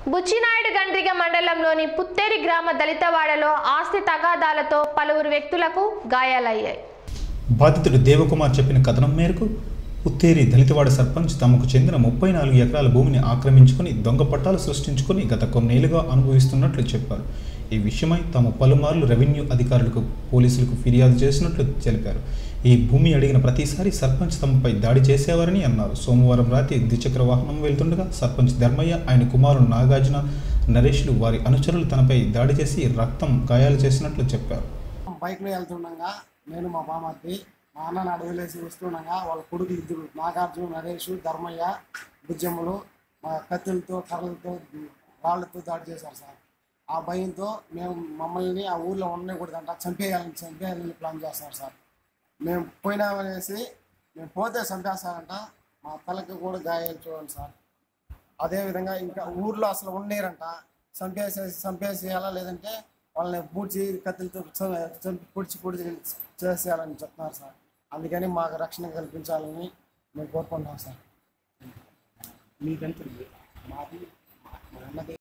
బుచ్చినాయుడు గండ్రిగ మండలంలోని పుత్తేరి గ్రామ దళితవాడలో ఆస్తి తగాదాలతో పలువురు వ్యక్తులకు గాయాలయ్యాయి బాధితుడు దేవకుమార్ చెప్పిన కథనం మేరకు ఉత్తేరి దళితవాడ సర్పంచ్ తమకు చెందిన ముప్పై నాలుగు ఎకరాల భూమిని ఆక్రమించుకొని దొంగ పట్టాలు సృష్టించుకొని గత కొన్నేళ్లుగా అనుభవిస్తున్నట్లు చెప్పారు ఈ విషయమై తాము పలుమార్లు రెవెన్యూ అధికారులకు పోలీసులకు ఫిర్యాదు చేసినట్లు తెలిపారు ఈ భూమి అడిగిన ప్రతిసారి సర్పంచ్ తమపై దాడి చేసేవారని అన్నారు సోమవారం రాత్రి ద్విచక్ర వాహనం వెళ్తుండగా సర్పంచ్ ధర్మయ్య ఆయన కుమారుడు నాగార్జున నరేష్లు వారి అనుచరులు తనపై దాడి చేసి రక్తం గాయాలు చేసినట్లు చెప్పారు బైక్లో వెళ్తుండగా నేను మా బామర్ది మా అన్నని అడవిలేసి వస్తుండగా వాళ్ళ కొడుకులు ఇద్దరు నాగార్జున నరేష్ ధర్మయ్య బుజ్జమ్మలు మా కత్తులతో కర్రలతో రాళ్లతో దాడి చేశారు సార్ ఆ భయంతో మేము మమ్మల్ని ఆ ఊర్లో ఉండకూడదంట చంపేయాలని చంపేయాలని ప్లాన్ చేస్తారు సార్ మేము పోయినామనేసి మేము పోతే చంపేస్తారంట మా తలకి కూడా గాయాలు చూడండి సార్ అదేవిధంగా ఇంకా ఊర్లో అసలు ఉండేరంట చంపేసేసి చంపేసేయాలా లేదంటే వాళ్ళని పూడ్చి కత్తులతో చ- చంపి పొడిచి పొడిచి చేసేయాలని చెప్తున్నారు సార్ అందుకని మాకు రక్షణ కల్పించాలని మేము కోరుకుంటున్నాం సార్ మీకంటే మాది మా అన్నది